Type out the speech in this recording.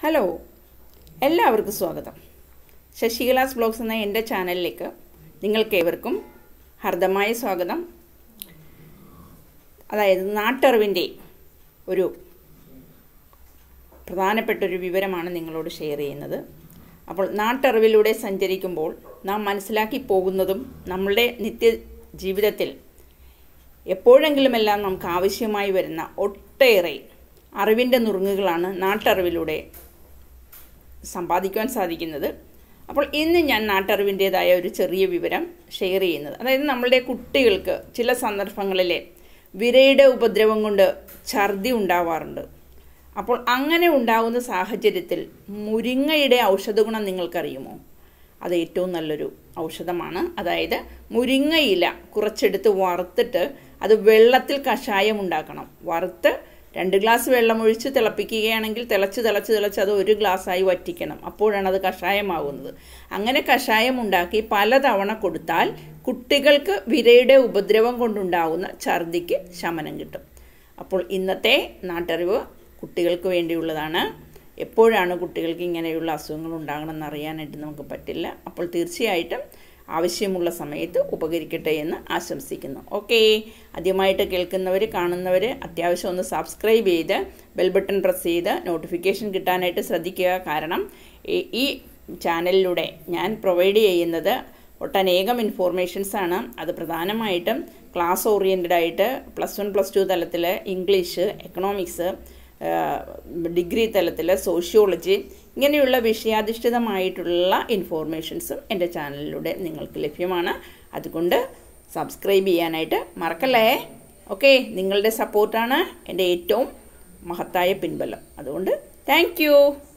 hello എല്ലാവർക്കും സ്വാഗതം ശശികലാസ് blogs എന്ന എൻ്റെ ചാനലിലേക്ക് നിങ്ങൾക്കേവർക്കും ഹർദമായ സ്വാഗതം അതായത് നാട്ടറിവിൻ്റെ ഒരു പ്രധാനപ്പെട്ട ഒരു വിവരമാണ് നിങ്ങളോട് ഷെയർ ചെയ്യുന്നത് അപ്പോൾ നാട്ടറിവിലൂടെ സഞ്ചരിക്കുമ്പോൾ നാം മനസ്സിലാക്കി പോകുന്നതും നമ്മളുടെ നിത്യ ജീവിതത്തിൽ എപ്പോഴെങ്കിലുമെല്ലാം നമുക്ക് ആവശ്യമായി വരുന്ന ഒട്ടേറെ അറിവിൻ്റെ നുറുങ്ങുകളാണ് നാട്ടറിവിലൂടെ സമ്പാദിക്കുവാൻ സാധിക്കുന്നത് അപ്പോൾ ഇന്ന് ഞാൻ നാട്ടറിവിൻ്റേതായ ഒരു ചെറിയ വിവരം ഷെയർ ചെയ്യുന്നത് അതായത് നമ്മളുടെ കുട്ടികൾക്ക് ചില സന്ദർഭങ്ങളിൽ വിരയുടെ ഉപദ്രവം കൊണ്ട് ഛർദി ഉണ്ടാവാറുണ്ട് അപ്പോൾ അങ്ങനെ ഉണ്ടാകുന്ന സാഹചര്യത്തിൽ മുരിങ്ങയുടെ ഔഷധ ഗുണം നിങ്ങൾക്കറിയുമോ അത് ഏറ്റവും നല്ലൊരു ഔഷധമാണ് അതായത് മുരിങ്ങയില കുറച്ചെടുത്ത് വറുത്തിട്ട് അത് വെള്ളത്തിൽ കഷായം ഉണ്ടാക്കണം വറുത്ത് രണ്ട് ഗ്ലാസ് വെള്ളം ഒഴിച്ച് തിളപ്പിക്കുകയാണെങ്കിൽ തിളച്ച് തിളച്ച് തിളച്ച് അത് ഒരു ഗ്ലാസ്സായി വറ്റിക്കണം അപ്പോഴാണ് അത് കഷായമാകുന്നത് അങ്ങനെ കഷായം ഉണ്ടാക്കി പലതവണ കൊടുത്താൽ കുട്ടികൾക്ക് വിരയുടെ ഉപദ്രവം കൊണ്ടുണ്ടാകുന്ന ഛർദിക്ക് ശമനം കിട്ടും അപ്പോൾ ഇന്നത്തെ നാട്ടറിവ് കുട്ടികൾക്ക് വേണ്ടിയുള്ളതാണ് എപ്പോഴാണ് കുട്ടികൾക്ക് ഇങ്ങനെയുള്ള അസുഖങ്ങൾ ഉണ്ടാകണമെന്ന് അറിയാനായിട്ട് നമുക്ക് പറ്റില്ല അപ്പോൾ തീർച്ചയായിട്ടും ആവശ്യമുള്ള സമയത്ത് ഉപകരിക്കട്ടെ എന്ന് ആശംസിക്കുന്നു ഓക്കെ ആദ്യമായിട്ട് കേൾക്കുന്നവർ കാണുന്നവർ അത്യാവശ്യം ഒന്ന് സബ്സ്ക്രൈബ് ചെയ്ത് ബെൽ ബട്ടൺ പ്രസ് ചെയ്ത് നോട്ടിഫിക്കേഷൻ കിട്ടാനായിട്ട് ശ്രദ്ധിക്കുക കാരണം ഈ ചാനലിലൂടെ ഞാൻ പ്രൊവൈഡ് ചെയ്യുന്നത് ഒട്ടനേകം ഇൻഫോർമേഷൻസ് ആണ് അത് പ്രധാനമായിട്ടും ക്ലാസ് ഓറിയൻറ്റഡ് ആയിട്ട് പ്ലസ് വൺ പ്ലസ് ടു തലത്തിൽ ഇംഗ്ലീഷ് എക്കണോമിക്സ് ഡിഗ്രി തലത്തിൽ സോഷ്യോളജി ഇങ്ങനെയുള്ള വിഷയാധിഷ്ഠിതമായിട്ടുള്ള ഇൻഫോർമേഷൻസും എൻ്റെ ചാനലിലൂടെ നിങ്ങൾക്ക് ലഭ്യമാണ് അതുകൊണ്ട് സബ്സ്ക്രൈബ് ചെയ്യാനായിട്ട് മറക്കല്ലേ ഓക്കെ നിങ്ങളുടെ സപ്പോർട്ടാണ് എൻ്റെ ഏറ്റവും മഹത്തായ പിൻബലം അതുകൊണ്ട് താങ്ക്